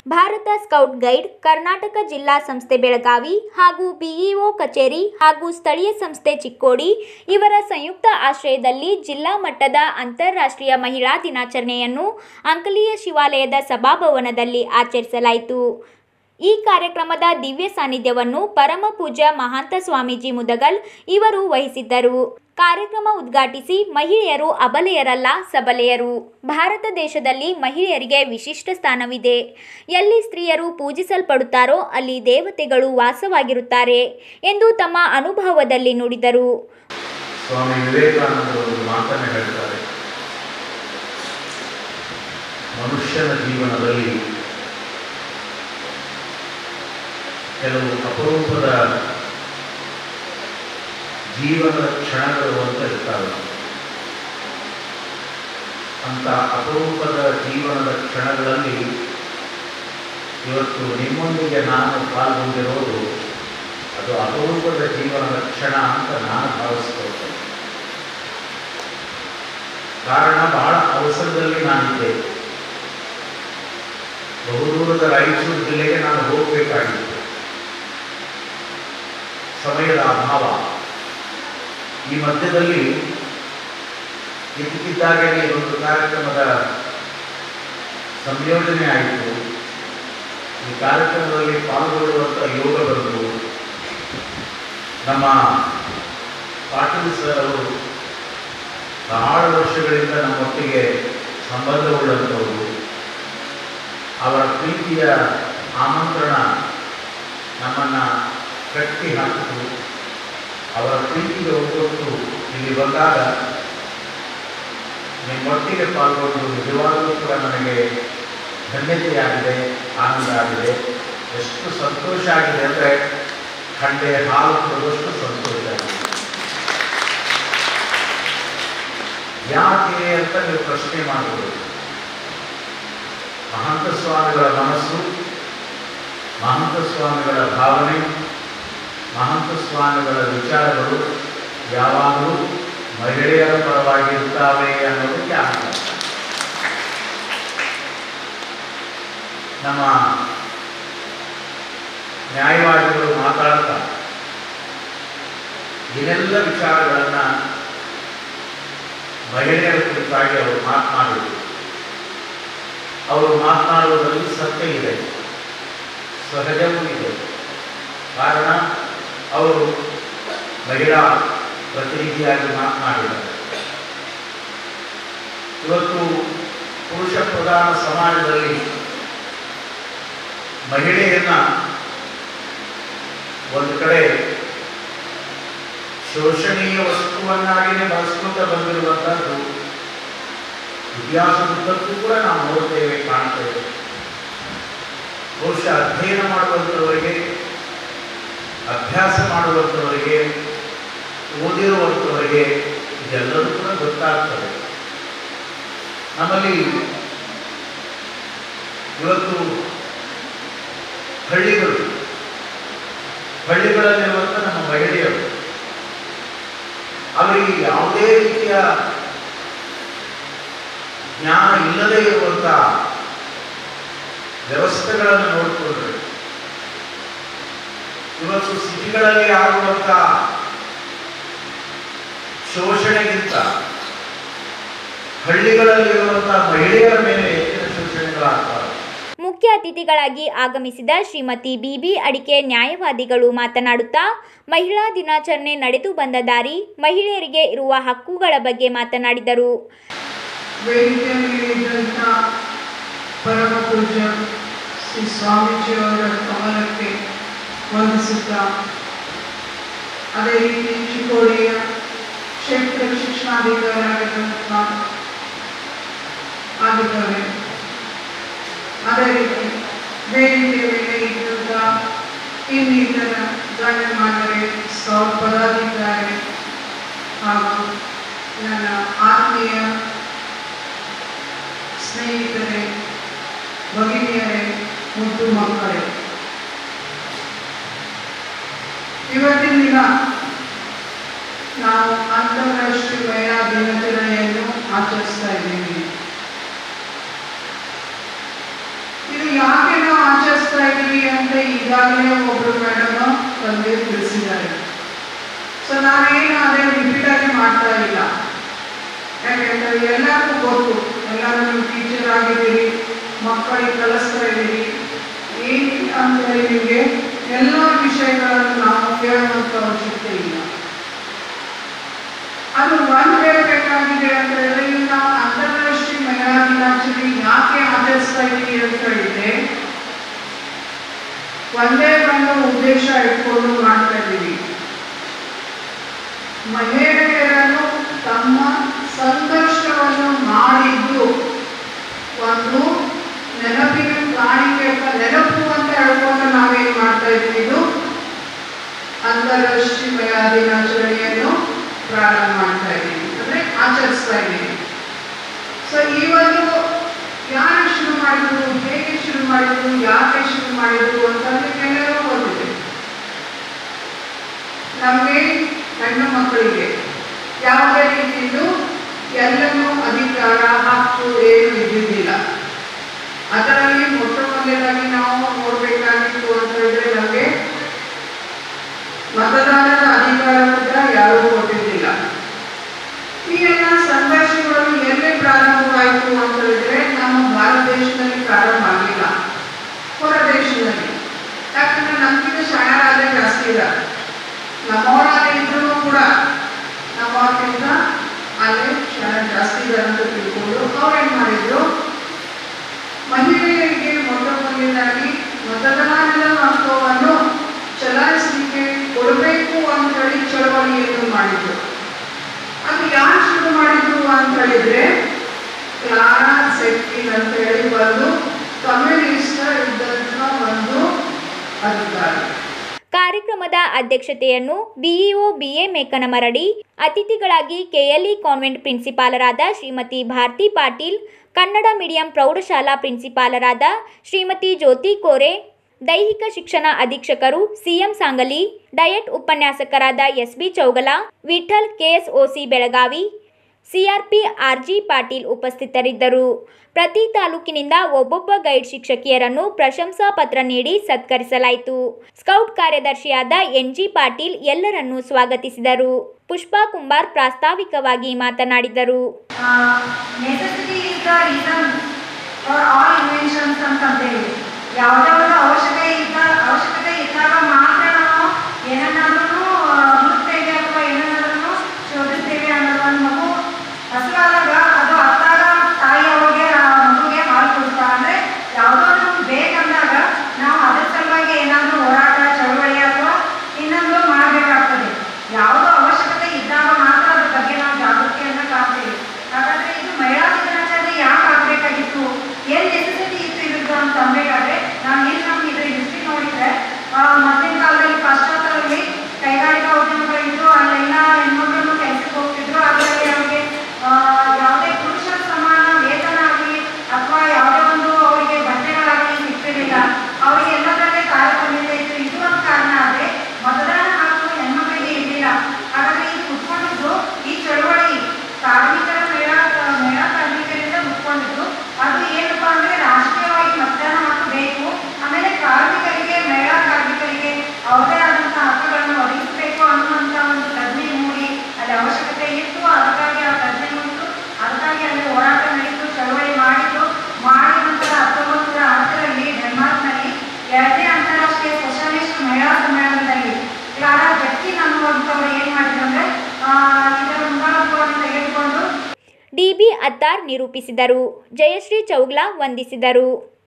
Bharat scout guide Karnataka ಜಿಲ್ಲಾ ಸಂಸ್ಥೆ ಬೆಳಗಾವಿ ಹಾಗೂ ಬಿಇಒ ಕಚೇರಿ ಹಾಗೂ ಸ್ಥಳೀಯ ಸಂಸ್ಥೆ ಚಿಕ್ಕೋಡಿ ಇವರ ಸಂಯುಕ್ತ ಆಶ್ರಯದಲ್ಲಿ ಜಿಲ್ಲಾ ಮಟ್ಟದ ಅಂತಾರಾಷ್ಟ್ರೀಯ ಮಹಿಳಾ ದಿನಾಚರಣೆಯನ್ನು ಅಂಕಲಿಯ ಶಿವಾಲಯದ ಸಭಾಭವನದಲ್ಲಿ ಆಚರಿಸಲಾಯಿತು ಈ ಕಾರ್ಯಕ್ರಮದ ದಿವ್ಯ ಸಾನ್ನಿಧ್ಯವನ್ನು ಪರಮ ಪೂಜ್ಯ ಮಹಾಂತ ಸ್ವಾಮೀಜಿ ಮುದಗಲ್ ಇವರು ವಹಿಸಿದ್ದರು ಕಾರ್ಯಕ್ರಮ ಉದ್ಘಾಟಿಸಿ ಮಹಿಳೆಯರು ಅಬಲೆಯರಲ್ಲ ಸಬಲೆಯರು ಭಾರತ ದೇಶದಲ್ಲಿ ಮಹಿಳೆಯರಿಗೆ ವಿಶಿಷ್ಟ ಸ್ಥಾನವಿದೆ ಎಲ್ಲಿ ಸ್ತ್ರೀಯರು ಪೂಜಿಸಲ್ಪಡುತ್ತಾರೋ ಅಲ್ಲಿ ದೇವತೆಗಳು ವಾಸವಾಗಿರುತ್ತಾರೆ ಎಂದು ತಮ್ಮ ಅನುಭವದಲ್ಲಿ ನುಡಿದರು ಸ್ವಾಮಿ ವಿವೇಕಾನಂದರು ಒಂದು ಮಾತನ್ನು ಹೇಳ್ತಾರೆ ಮನುಷ್ಯನ ಜೀವನದಲ್ಲಿ ಕೆಲವು ಅಪರೂಪದ ಜೀವನದ ಕ್ಷಣಗಳು ಅಂತ ಇರ್ತಾವೆ ಅಂತ ಅಪರೂಪದ ಜೀವನದ ಕ್ಷಣಗಳಲ್ಲಿ ಇವತ್ತು ನಿಮ್ಮೊಂದಿಗೆ ನಾನು ಪಾಲ್ಗೊಂಡಿರೋದು ಅದು ಅಪರೂಪದ ಜೀವನದ ಕ್ಷಣ ಅಂತ ನಾನು ಭಾವಿಸ್ಕೊಳ್ತೇನೆ ಕಾರಣ ಬಹಳ ಅವಸರದಲ್ಲಿ ನಾನಿದ್ದೆ ಬಹುದೂರದ ರಾಯಚೂರು ಜಿಲ್ಲೆಗೆ ನಾನು ಹೋಗಬೇಕಾಗಿತ್ತು ಸಮಯದ ಅಭಾವ ಈ ಮಧ್ಯದಲ್ಲಿ ಇದ್ದಕ್ಕಿದ್ದಾಗಲೇ ಒಂದು ಕಾರ್ಯಕ್ರಮದ ಸಂಯೋಜನೆ ಆಯಿತು ಈ ಕಾರ್ಯಕ್ರಮದಲ್ಲಿ ಪಾಲ್ಗೊಳ್ಳುವಂಥ ಯೋಗ ಬಂತು ನಮ್ಮ ಪಾಟೀಲ್ ಸರ್ ಅವರು ಬಹಳ ವರ್ಷಗಳಿಂದ ನಮ್ಮೊಟ್ಟಿಗೆ ಸಂಬಂಧವುಳ್ಳಂಥವರು ಅವರ ಪ್ರೀತಿಯ ಆಮಂತ್ರಣ ನಮ್ಮನ್ನು ಕಟ್ಟಿ ಹಾಕಿತು ಅವರ ಪ್ರೀತಿಗೆ ಒಗ್ಗೊಟ್ಟು ಇಲ್ಲಿ ಬಂದಾಗ ನಿಮ್ಮೊಟ್ಟಿಗೆ ಪಾಲ್ಗೊಂಡು ನಿಜವಾಗಲೂ ಕೂಡ ನನಗೆ ಧನ್ಯತೆಯಾಗಿದೆ ಆನಂದ ಆಗಿದೆ ಎಷ್ಟು ಸಂತೋಷ ಆಗಿದೆ ಅಂದರೆ ಖಂಡೆ ಹಾಲು ಕೊಡುವಷ್ಟು ಸಂತೋಷ ಆಗಿದೆ ಯಾಕೆ ಅಂತ ನೀವು ಪ್ರಶ್ನೆ ಮಾಡಬಹುದು ಮಹಂತ ಸ್ವಾಮಿಗಳ ಮನಸ್ಸು ಮಹಂತ ಸ್ವಾಮಿಗಳ ಭಾವನೆ ಮಹಂತ ಸ್ವಾಮಿಗಳ ವಿಚಾರಗಳು ಯಾವಾಗಲೂ ಮಹಿಳೆಯರ ಪರವಾಗಿರುತ್ತವೆ ಅನ್ನೋದಕ್ಕೆ ಆಧಾರ ನಮ್ಮ ನ್ಯಾಯವಾದಿಗಳು ಮಾತಾಡ್ತಾ ಏನೆಲ್ಲ ವಿಚಾರಗಳನ್ನು ಮಹಿಳೆಯರ ಕುರಿತಾಗಿ ಅವರು ಮಾತನಾಡಿದರು ಅವರು ಮಾತನಾಡುವುದರಲ್ಲಿ ಸತ್ಯ ಇದೆ ಸಹಜವೂ ಇದೆ ಕಾರಣ ಅವರು ಮಹಿಳಾ ಪ್ರತಿನಿಧಿಯಾಗಿ ಮಾತನಾಡಿದ್ದಾರೆ ಇವತ್ತು ಪುರುಷ ಪ್ರಧಾನ ಸಮಾಜದಲ್ಲಿ ಮಹಿಳೆಯನ್ನ ಒಂದು ಕಡೆ ಶೋಷಣೀಯ ವಸ್ತುವನ್ನಾಗಿಯೇ ಬಳಸ್ಕೊತ ಬಂದಿರುವಂಥದ್ದು ಇತಿಹಾಸದುದ್ದಕ್ಕೂ ಕೂಡ ನಾವು ನೋಡ್ತೇವೆ ಕಾಣ್ತೇವೆ ಬಹುಶಃ ಅಧ್ಯಯನ ಮಾಡುವಂಥವರಿಗೆ ಅಭ್ಯಾಸ ಮಾಡುವಂಥವರಿಗೆ ಓದಿರುವಂಥವರಿಗೆ ಇದೆಲ್ಲವೂ ಕೂಡ ಗೊತ್ತಾಗ್ತದೆ ನಮ್ಮಲ್ಲಿ ಇವತ್ತು ಹಳ್ಳಿಗಳು ಹಳ್ಳಿಗಳಲ್ಲಿರುವಂಥ ನಮ್ಮ ಮಹಿಳೆಯರು ಅವರಿಗೆ ಯಾವುದೇ ರೀತಿಯ ಜ್ಞಾನ ಇಲ್ಲದೇ ಇರುವಂಥ ವ್ಯವಸ್ಥೆಗಳನ್ನು ನೋಡಿಕೊಂಡ್ರೆ ಇವತ್ತು ಸಿಟಿಗಳಲ್ಲಿ ಆಗುವಂಥ ಶೋಷಣೆಗಿಂತ ಹಳ್ಳಿಗಳಲ್ಲಿರುವಂಥ ಮಹಿಳೆಯರ ಮೇಲೆ ಹೆಚ್ಚಿನ ಶೋಷಣೆಗಳಾಗ್ತವೆ ಮುಖ್ಯ ಅತಿಥಿಗಳಾಗಿ ಆಗಮಿಸಿದ ಶ್ರೀಮತಿ ಬಿಬಿ ಅಡಿಕೆ ನ್ಯಾಯವಾದಿಗಳು ಮಾತನಾಡುತ್ತಾ ಮಹಿಳಾ ದಿನಾಚರಣೆ ನಡೆದು ಬಂದ ದಾರಿ ಮಹಿಳೆಯರಿಗೆ ಇರುವ ಹಕ್ಕುಗಳ ಬಗ್ಗೆ ಮಾತನಾಡಿದರು ವೇದಿಕೆ ಮೇಲಿದ್ದಂಥ ಪರಮ ಪೂಜ್ಯ ಶ್ರೀ ಸ್ವಾಮೀಜಿಯವರ ಕಮಲಕ್ಕೆ ವಂದಿಸುತ್ತಾ ಅದೇ ರೀತಿ ಚಿಕ್ಕೋಡಿಯ ಕ್ಷೇತ್ರ ಶಿಕ್ಷಣಾಧಿಕಾರಿಯಾಗಿದ್ದಂಥ ಆಗಿದ್ದಾರೆ ಅದೇ ರೀತಿ ವೇದಿಕೆ ಮೇಲೆ ಇದ್ದಂಥ ಇನ್ನಿತರ ಗಣ್ಯಮಾನ್ಯರೇ ಸ್ಕೌಟ್ ಪದಾಧಿಕಾರಿ ಹಾಗೂ ನನ್ನ ಆತ್ಮೀಯ ಸ್ನೇಹಿತರೆ ಭಗಿನಿಯರೇ ಮುದ್ದು ಮಕ್ಕಳೇ ಇವತ್ತಿನ ದಿನ ನಾವು ಅಂತಾರಾಷ್ಟ್ರೀಯ ಮಹಿಳಾ ದಿನಾಚರಣೆಯನ್ನು ಆಚರಿಸ್ತಾ ಇದ್ದೀವಿ ಇದು ಯಾಕೆ ನಾವು ಅಂತ ಈಗಾಗಲೇ ಒಬ್ಬರು ಮೇಡಮ್ ಬಂದು ತಿಳಿಸಿದ್ದಾರೆ ಸೊ ನಾನೇನು ಅದೇ ರಿಪೀಟ್ ಆಗಿ ಮಾಡ್ತಾ ಇಲ್ಲ ಯಾಕೆಂದರೆ ಎಲ್ಲರಿಗೂ ಗೊತ್ತು ಎಲ್ಲರೂ ನೀವು ಟೀಚರ್ ಆಗಿದ್ದೀರಿ ಮಕ್ಕಳಿಗೆ ಕಲಿಸ್ತಾ ಇದ್ದೀರಿ ಏನು ಅಂತೇಳಿ ನಿಮಗೆ ಎಲ್ಲ ವಿಷಯಗಳನ್ನು ನಾವು ಕೇಳುವಂಥ ಅವಶ್ಯಕತೆ ಇಲ್ಲ ಅದು ಒಂದು ಹೇಳಬೇಕಾಗಿದೆ ಅಂತ ಹೇಳಿದ್ರೆ ಈಗ ನಾವು ಅಂತಾರಾಷ್ಟ್ರೀಯ ಮಹಿಳಾ ದಿನಾಚರಣೆ ಯಾಕೆ ಆಚರಿಸ್ತಾ ಇದ್ದೀವಿ ಅಂತ ಹೇಳಿದ್ರೆ ಒಂದೇ ಒಂದು ಉದ್ದೇಶ ಇಟ್ಕೊಂಡು ಮಾಡ್ತಾ ಇದ್ದೀವಿ ಮಹಿಳೆಯರನ್ನು ತಮ್ಮ ಸಂಘರ್ಷವನ್ನು ಮಾಡಿದ್ದು ಒಂದು ನೆನಪಿನ ಕಾಣಿಕೆ ಅಥವಾ ನೆನಪು ಅಂತ ಹೇಳ್ಕೊಂಡು ನಾವೇನ್ ಮಾಡ್ತಾ ಇದ್ದೀವಿ ಇದು ಅಂತಾರಾಷ್ಟ್ರೀಯ ಮಹಿಳಾ ದಿನಾಚರಣೆಯನ್ನು ಪ್ರಾರಂಭ ಮಾಡ್ತಾ ಇದ್ದೀವಿ ಅಂದ್ರೆ ಆಚರಿಸ್ತಾ ಇದ್ದೀವಿ ಸೊ ಈ ಒಂದು ಯಾರು ಶುರು ಮಾಡಿದ್ರು ಹೇಗೆ ಶುರು ಮಾಡಿದ್ರು ಯಾಕೆ ಶುರು ಮಾಡಿದ್ರು ಅಂತಂದ್ರೆ ಎಲ್ಲರೂ ಗೊತ್ತಿದೆ ನಮಗೆ ಹೆಣ್ಣು ಮಕ್ಕಳಿಗೆ ಯಾವುದೇ ರೀತಿಯಲ್ಲೂ ಎಲ್ಲನೂ ಅಧಿಕಾರ ಹಕ್ಕು ಏನು ಇದ್ದಿದ್ದಿಲ್ಲ ಅದರಲ್ಲಿ ಮೊಟ್ಟ ಮೊದಲನೇದಾಗಿ ನಾವು ನೋಡಬೇಕಾಗಿತ್ತು ಅಂತ ಹೇಳಿದ್ರೆ ನಮಗೆ ಮತದಾನದ ಅಧಿಕಾರ ಕೂಡ ಯಾರೂ ಕೊಟ್ಟಿದ್ದಿಲ್ಲ ಈ ಎಲ್ಲ ಸಂಘರ್ಷಗಳು ಎಲ್ಲಿ ಪ್ರಾರಂಭವಾಯಿತು ಅಂತ ಹೇಳಿದ್ರೆ ನಮ್ಮ ಭಾರತ ದೇಶದಲ್ಲಿ ಪ್ರಾರಂಭ ಆಗಿಲ್ಲ ಹೊರ ದೇಶದಲ್ಲಿ ಯಾಕಂದ್ರೆ ನಮ್ಗಿಂತ ಶಾಣರಾದ್ರೆ ಜಾಸ್ತಿ ಇಲ್ಲ ನಮ್ಮವರಾದ್ರೆ ಇದ್ರೂ ಕೂಡ ನಮ್ಮವ್ರಿಗಿಂತ ಅಲ್ಲೇ ಶಾಣ ಜಾಸ್ತಿ ಇದ್ದಾರೆ ಅಂತ ತಿಳ್ಕೊಂಡು ಅವ್ರೇನ್ ಮಾಡಿದ್ರು ಮಹಿಳೆಯರಿಗೆ ಮೊಟ್ಟ ಮೊದಲನೇದಾಗಿ ಮತದಾನದ ಹಕ್ಕವನ್ನು ಚಲಾಯಿಸಲಿಕ್ಕೆ ಕೊಡಬೇಕು ಅಂತ ಹೇಳಿ ಚಳವಳಿಯನ್ನು ಮಾಡಿದ್ರು ಅದು ಯಾರು ಶುರು ಮಾಡಿದ್ರು ಅಂತ ಹೇಳಿದ್ರೆ ಕ್ಲಾರಾ ಸೆಟ್ಟಿನ್ ಅಂತ ಹೇಳಿ ಒಂದು ಕಮ್ಯುನಿಸ್ಟ್ ಇದ್ದಂಥ ಒಂದು ಅಧಿಕಾರಿ ಕಾರ್ಯಕ್ರಮದ ಅಧ್ಯಕ್ಷತೆಯನ್ನು ಬಿಇಒ ಬಿಎ ಮೇಕನಮರಡಿ ಅತಿಥಿಗಳಾಗಿ ಕೆಎಲ್ಇ ಕಾನ್ವೆಂಟ್ ಪ್ರಿನ್ಸಿಪಾಲರಾದ ಶ್ರೀಮತಿ ಭಾರತಿ ಪಾಟೀಲ್ ಕನ್ನಡ ಮೀಡಿಯಂ ಪ್ರೌಢಶಾಲಾ ಪ್ರಿನ್ಸಿಪಾಲರಾದ ಶ್ರೀಮತಿ ಜ್ಯೋತಿ ಕೋರೆ ದೈಹಿಕ ಶಿಕ್ಷಣ ಅಧೀಕ್ಷಕರು ಸಿಎಂ ಸಾಂಗಲಿ ಡಯಟ್ ಉಪನ್ಯಾಸಕರಾದ SB Chougala Vithal KSOC Belagavi CRP RG Patil ಉಪಸ್ಥಿತರಿದ್ದರು ಪ್ರತಿ ತಾಲೂಕಿನಿಂದ ಒಬ್ಬೊಬ್ಬ ಗೈಡ್ ಶಿಕ್ಷಕಿಯರನ್ನು ಪ್ರಶಂಸಾ ಪತ್ರ ನೀಡಿ ಸತ್ಕರಿಸಲಾಯಿತು ಸ್ಕೌಟ್ ಕಾರ್ಯದರ್ಶಿಯಾದ ಎನ್ಜಿ ಪಾಟೀಲ್ ಎಲ್ಲರನ್ನೂ ಸ್ವಾಗತಿಸಿದರು ಪುಷ್ಪಾ ಕುಂಬಾರ್ ಪ್ರಾಸ್ತಾವಿಕವಾಗಿ ಮಾತನಾಡಿದರು necessity is the reason for all inventions ಅಂತಂತೇಳಿ ಯಾವುದೇ ಒಂದು ಅವಶ್ಯಕತೆ ಇದ್ದ ಅವಶ್ಯಕತೆ ಇದ್ದಾಗ ಮಾತ್ರ ನಾವು ಏನನ್ನಾದ್ರೂ ಹುಡುಕ್ತೇವೆ ಅಥವಾ ಏನನ್ನಾದ್ರೂ ಶೋಧಿಸ್ತೇವೆ ಅನ್ನೋದು ಒಂದು ಮಗು ಹಸುವಾದಾಗ ಅದು ಅತ್ತಾಗ ತಾಯಿ ಅವ್ರಿಗೆ ಆ ಮಗುಗೆ ಹಾಲು ಕೊಡ್ತಾ ಅಂದ್ರೆ ಯಾವುದೋ ನಮ್ಗೆ ಬೇಕಂದಾಗ ನಾವು ಅದ್ರ ಸಲುವಾಗಿ ಏನಾದರೂ ಹೋರಾಟ ಚಳವಳಿ ಅಥವಾ ಇನ್ನೊಂದು ಮಾಡಬೇಕಾಗ್ತದೆ ಯಾವುದೋ ಅವಶ್ಯಕತೆ ಇದ್ದಾಗ ಮಾತ್ರ ಅದ್ರ ಬಗ್ಗೆ ನಾವು ಜಾಗೃತಿಯನ್ನು ಕಾಣ್ತೀವಿ ಹಾಗಾದ್ರೆ ಇದು ಮಹಿಳಾ ದಿನಾಚರಣೆ ಯಾಕೆ ಆಗ್ಬೇಕಾಗಿತ್ತು ಏನ್ ನೆಸೆಸಿಟಿ ಇತ್ತು ಇದ್ರದ್ದು ಅಂತ ಅನ್ಬೇಕಾದ್ರೆ ನಾವು ಏನು ನಮ್ಗೆ ಇದ್ರ ಹಿಸ್ಟ್ರಿ ನೋಡಿದ್ರೆ ಆ, ಮೊದಲಿನ ಕಾಲದಲ್ಲಿ ಪಾಶ್ಚಾತ್ಯರಲ್ಲಿ ಕೈಗಾರಿಕಾ ಉದ್ಯಮಗಳಿದ್ದು ಅಲ್ಲೆಲ್ಲ ಹೆಣ್ಮಕ್ಳನ್ನು ಕೆಲಸಕ್ಕೆ ಹೋಗ್ತಿದ್ರು ಅದರಲ್ಲಿ ಅವ್ರಿಗೆ ಆ, ಯಾವುದೇ ಪುರುಷರ ಸಮಾನ ವೇತನ ಆಗಲಿ ಅಥವಾ ಯಾವುದೇ ಒಂದು ಅವರಿಗೆ ಬಟ್ಟೆಗಳಾಗಲಿ ಸಿಗ್ತಿರ್ಲಿಲ್ಲ ಅವರಿಗೆ ಎಲ್ಲದರಲ್ಲೇ ತಾರತಮ್ಯತೆ ಇತ್ತು ಇದು ಒಂದು ಕಾರಣ ಆದರೆ ಮತದಾನ ಹಕ್ಕು ಹೆಣ್ಮಕ್ಳಿಗೆ ಇರಲಿಲ್ಲ ಹಾಗಾದ್ರೆ ಇದು ಉಟ್ಕೊಂಡಿದ್ದು ಈ ಚಳವಳಿ ಕಾರ್ಮಿಕರ ಮಹಿಳಾ ಮಹಿಳಾ ಕಾರ್ಮಿಕರಿಂದ ಉಟ್ಕೊಂಡಿದ್ದು ಅದು ಏನಪ್ಪಾ ಅಂದ್ರೆ ರಾಷ್ಟ್ರೀಯವಾಗಿ ಮತದಾನ ಹಕ್ಕು ಬೇಕು ಆಮೇಲೆ ಕಾರ್ಮಿಕರಿಗೆ ಮಹಿಳಾ ಕಾರ್ಮಿಕರಿಗೆ ಅವರದೇ ಆದಂತಹ ಹಕ್ಕುಗಳನ್ನು ಒದಗಿಸಬೇಕು ಅನ್ನುವಂಥ ಒಂದು ಪ್ರಜ್ಞೆ ಮೂಡಿ ಅಲ್ಲಿ ಅವಶ್ಯಕತೆ ಇತ್ತು ಅದಕ್ಕಾಗಿ ಆ ಪ್ರಜ್ಞೆ ಮೂಡಿತು ಅದಕ್ಕಾಗಿ ಅಲ್ಲಿ ಹೋರಾಟ ನಡೀತು ಚಳವಳಿ ಮಾಡಿದ್ದು ಮಾಡಿ ನಂತರ ಹತ್ತೊಂಬತ್ತು ನೂರ ಹತ್ತರಲ್ಲಿ ಡೆನ್ಮಾರ್ಕ್ನಲ್ಲಿ ಎರಡನೇ ಅಂತಾರಾಷ್ಟ್ರೀಯ ಸೋಷಲಿಸ್ಟ್ ಮಹಿಳಾ ಸಮ್ಮೇಳನದಲ್ಲಿ ಕ್ಲಾರಾ ಜೆಟ್ಟಿನ್ ಅನ್ನುವಂಥವ್ರು ಏನು ಮಾಡಿದ್ರು ಅಂದ್ರೆ ಆ, ಇದರ ಮುಂದಾಳತ್ವವನ್ನು ತೆಗೆದುಕೊಂಡು ಡಿಬಿ ಅತ್ತಾರ್ ನಿರೂಪಿಸಿದರು ಜಯಶ್ರೀ ಚೌಗ್ಲಾ ವಂದಿಸಿದರು